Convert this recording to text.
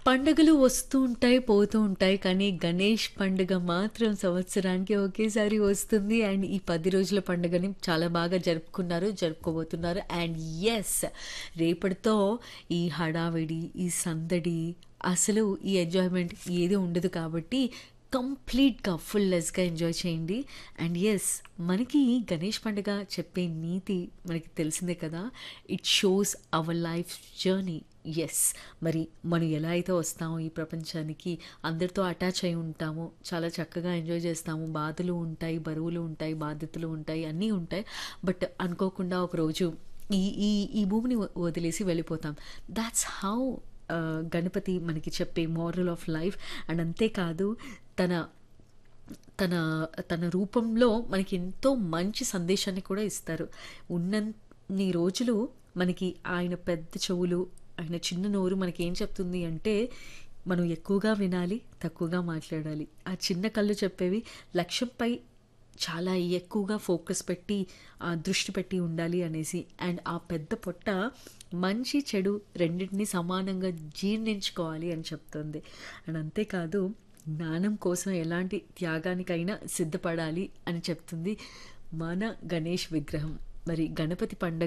పండుగలు వస్తూ ఉంటాయి, పోతూ ఉంటాయి. కానీ గణేష్ పండుగ మాత్రం సంవత్సరానికి ఒకేసారి వస్తుంది. అండ్ ఈ 10 రోజుల పండుగని చాలా బాగా జరుపుకున్నారు, జరుపుకోబోతున్నారు. అండ్ యెస్ రేపటితో ఈ హడావిడి, ఈ సందడి, అసలు ఈ ఎంజాయ్‌మెంట్ ఏది ఉండదు కాబట్టి కంప్లీట్‌గా ఫుల్లెస్‌గా ఎంజాయ్ చేయండి. అండ్ యెస్ మనకి గణేష్ పండుగ చెప్పే నీతి మనకి తెలిసిందే కదా! It shows our life journey. Yes మరి మనం ఎలా అయితే వస్తామో ఈ ప్రపంచానికి అందరితో అటాచ్ అయి ఉంటామో, చాలా చక్కగా ఎంజాయ్ చేస్తాము. బాధలు ఉంటాయి, బరువులు ఉంటాయి, బాధ్యతలు ఉంటాయి, అన్నీ ఉంటాయి. బట్ అనుకోకుండా ఒకరోజు ఈ ఈ ఈ భూమిని వ వదిలేసి వెళ్ళిపోతాం. థాట్స్ హౌ ఆహ్, గణపతి మనకి చెప్పే మోరల్ ఆఫ్ లైఫ్. అండ్ అంతేకాదు తన తన తన రూపంలో మనకి ఎంతో మంచి సందేశాన్ని కూడా ఇస్తారు. ఉన్నన్ని రోజులు మనకి ఆయన పెద్ద చెవులు, ఆయన చిన్న నోరు మనకేం చెప్తుంది అంటే, మనం ఎక్కువగా వినాలి, తక్కువగా మాట్లాడాలి. ఆ చిన్న కళ్ళు చెప్పేవి లక్ష్యంపై చాలా ఎక్కువగా ఫోకస్ పెట్టి ఆహ్, దృష్టి పెట్టి ఉండాలి అనేసి. అండ్ ఆ పెద్ద పొట్ట మంచి, చెడు రెండిటిని సమానంగా జీర్ణించుకోవాలి అని చెప్తుంది. అండ్ అంతేకాదు జ్ఞానం కోసం ఎలాంటి త్యాగానికైనా సిద్ధపడాలి అని చెప్తుంది మన గణేష్ విగ్రహం. మరి గణపతి పండగ